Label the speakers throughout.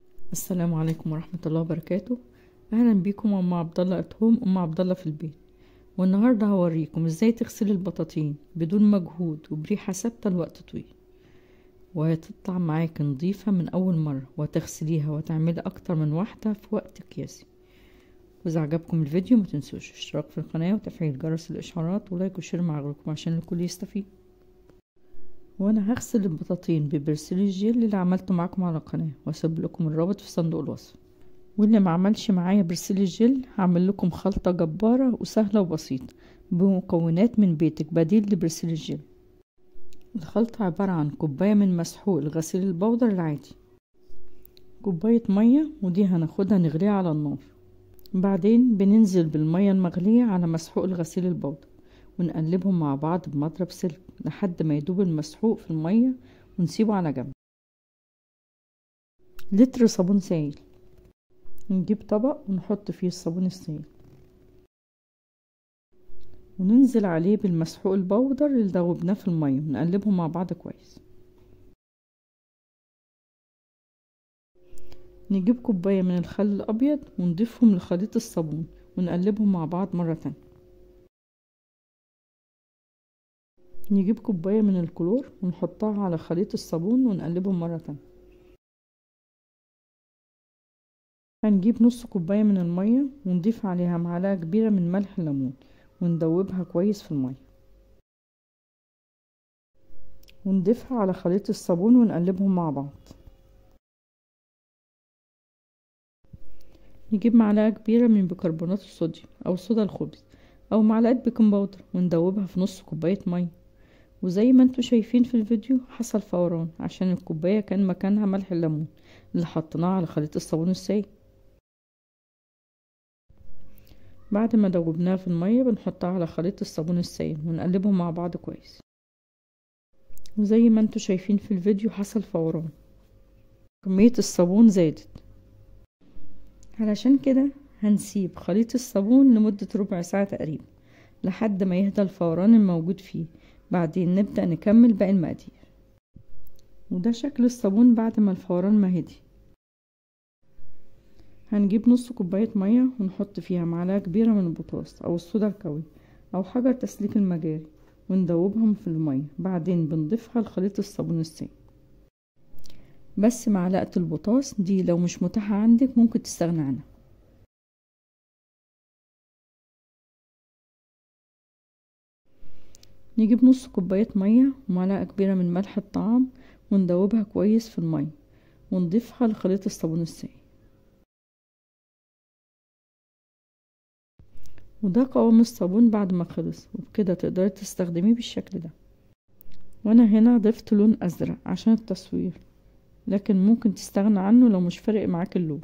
Speaker 1: السلام عليكم ورحمة الله وبركاته أهلا بيكم أم عبد الله ات هوم أم عبد الله في البيت والنهاردة هوريكم ازاي تغسلي البطاطين بدون مجهود وبريحة ثابتة لوقت طويل وهتطلع معاك نظيفة من أول مرة وتغسليها وتعملي أكتر من واحدة في وقت قياسي وإذا عجبكم الفيديو متنسوش اشتراك في القناة وتفعيل جرس الإشعارات ولايك وشير مع غيركم عشان الكل يستفيد وانا هغسل البطاطين ببرسيل الجيل اللي عملته معاكم على القناة واسيب لكم الرابط في صندوق الوصف واللي ما عملش معايا برسيل الجيل هعمل لكم خلطة جبارة وسهلة وبسيطة بمكونات من بيتك بديل لبرسيل الجيل الخلطة عبارة عن كوباية من مسحوق الغسيل البودر العادي كوباية مية ودي هناخدها نغليها على النار بعدين بننزل بالمية المغلية على مسحوق الغسيل البودر ونقلبهم مع بعض بمضرب سلك لحد ما يدوب المسحوق في المية ونسيبه على جنب لتر صابون سائل نجيب طبق ونحط فيه الصابون السائل وننزل عليه بالمسحوق البودر اللي دوبناه في المية ونقلبهم مع بعض كويس نجيب كوباية من الخل الأبيض ونضيفهم لخليط الصابون ونقلبهم مع بعض مرة تانية نجيب كوباية من الكلور ونحطها على خليط الصابون ونقلبهم مرة تانية هنجيب نص كوباية من المية ونضيف عليها معلقة كبيرة من ملح الليمون وندوبها كويس في المية ونضيفها على خليط الصابون ونقلبهم مع بعض نجيب معلقة كبيرة من بيكربونات الصوديوم أو صودا الخبز أو معلقة بيكنج باودر وندوبها في نص كوباية مية وزي ما انتوا شايفين في الفيديو حصل فوران عشان الكوباية كان مكانها ملح الليمون اللي حطيناه على خليط الصابون السائل بعد ما دوبناها في المية بنحطها على خليط الصابون السائل ونقلبهم مع بعض كويس وزي ما انتوا شايفين في الفيديو حصل فوران كمية الصابون زادت علشان كده هنسيب خليط الصابون لمدة ربع ساعة تقريبا لحد ما يهدى الفوران الموجود فيه بعدين نبدأ نكمل باقي المقادير وده شكل الصابون بعد ما الفوران ما هدي هنجيب نص كوباية مية ونحط فيها معلقة كبيرة من البوتاص أو الصودا الكوي أو حجر تسليك المجاري وندوبهم في المية بعدين بنضيفها لخليط الصابون السائل بس معلقة البوتاص دي لو مش متاحة عندك ممكن تستغنى عنها نجيب نص كوباية مية ومعلقة كبيرة من ملح الطعام وندوبها كويس في المية ونضيفها لخليط الصابون السائل وده قوام الصابون بعد ما خلص وبكده تقدري تستخدميه بالشكل ده وانا هنا ضفت لون ازرق عشان التصوير لكن ممكن تستغنى عنه لو مش فارق معاك اللون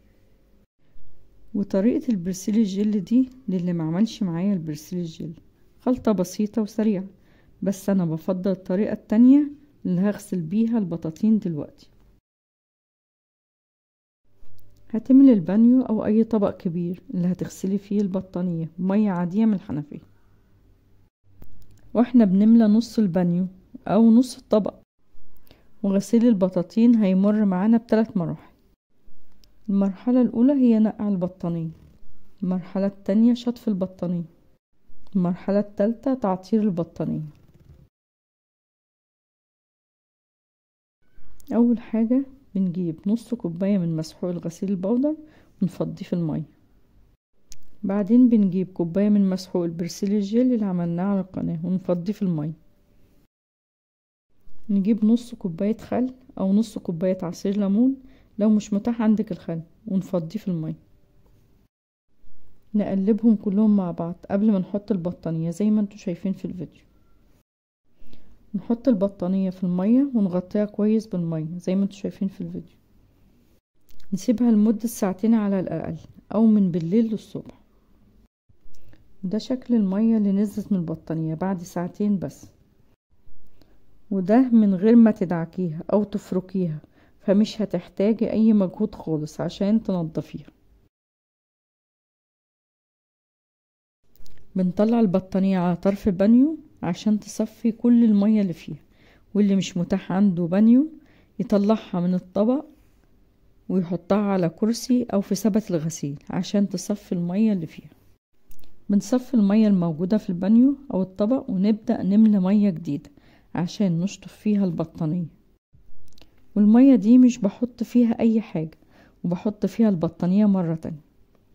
Speaker 1: وطريقة البرسيل الجل دي للي معملش معايا البرسيل الجل خلطة بسيطة وسريعة بس أنا بفضل الطريقة التانية اللي هغسل بيها البطاطين دلوقتي هتملي البانيو أو أي طبق كبير اللي هتغسلي فيه البطانية بمية عادية من الحنفية واحنا بنملى نص البانيو أو نص الطبق وغسيل البطاطين هيمر معانا بثلاث مراحل المرحلة الأولى هي نقع البطانية المرحلة التانية شطف البطانية المرحلة التالتة تعطير البطانية أول حاجة بنجيب نص كوباية من مسحوق الغسيل البودر ونفضيه في المية بعدين بنجيب كوباية من مسحوق البرسيل الجيل اللي عملناه على القناة ونفضيه في المية نجيب نص كوباية خل أو نص كوباية عصير ليمون لو مش متاح عندك الخل ونفضيه في المية نقلبهم كلهم مع بعض قبل ما نحط البطانية زي ما انتوا شايفين في الفيديو نحط البطانية في المية ونغطيها كويس بالمية زي ما انتوا شايفين في الفيديو نسيبها لمدة ساعتين على الأقل أو من بالليل للصبح ده شكل المية اللي نزلت من البطانية بعد ساعتين بس وده من غير ما تدعكيها أو تفركيها فمش هتحتاجي أي مجهود خالص عشان تنضفيها بنطلع البطانية على طرف بانيو عشان تصفي كل المية اللي فيها واللي مش متاح عنده بانيو يطلعها من الطبق ويحطها على كرسي أو في سبت الغسيل عشان تصفي المية اللي فيها بنصفي المية الموجودة في البانيو أو الطبق ونبدأ نملى مية جديدة عشان نشطف فيها البطانية والمية دي مش بحط فيها أي حاجة وبحط فيها البطانية مرة تانية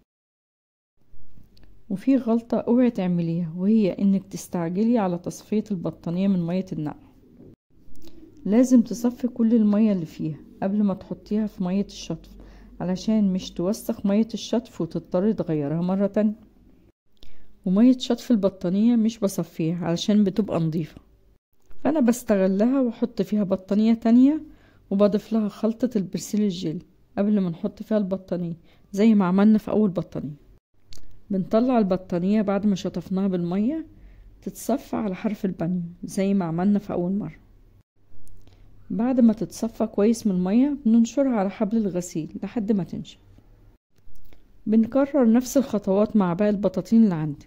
Speaker 1: وفي غلطة اوعي تعمليها وهي انك تستعجلي على تصفية البطانية من مية النقع لازم تصفي كل المية اللي فيها قبل ما تحطيها في مية الشطف علشان مش توسخ مية الشطف وتضطري تغيرها مرة تانية ومية شطف البطانية مش بصفيها علشان بتبقى نظيفة فأنا بستغلها وأحط فيها بطانية تانية وبضيف لها خلطة البرسيل الجيل قبل ما نحط فيها البطانية زي ما عملنا في أول بطانية بنطلع البطانية بعد ما شطفناها بالمية تتصفى على حرف البانيو زي ما عملنا في أول مرة بعد ما تتصفى كويس من المية بننشرها على حبل الغسيل لحد ما تنشف بنكرر نفس الخطوات مع باقي البطاطين اللي عندك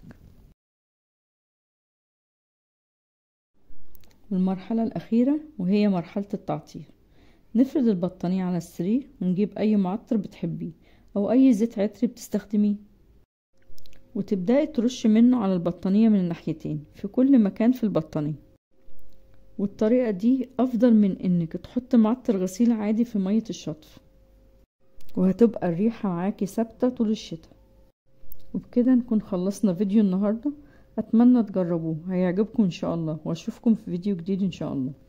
Speaker 1: والمرحلة الأخيرة وهي مرحلة التعطير نفرد البطانية على السرير ونجيب أي معطر بتحبيه أو أي زيت عطري بتستخدميه وتبدأي ترشي منه على البطانية من الناحيتين في كل مكان في البطانية والطريقة دي أفضل من إنك تحط معطر غسيل عادي في مية الشطف وهتبقى الريحة معاكي ثابتة طول الشتاء وبكده نكون خلصنا فيديو النهاردة أتمنى تجربوه هيعجبكم إن شاء الله وأشوفكم في فيديو جديد إن شاء الله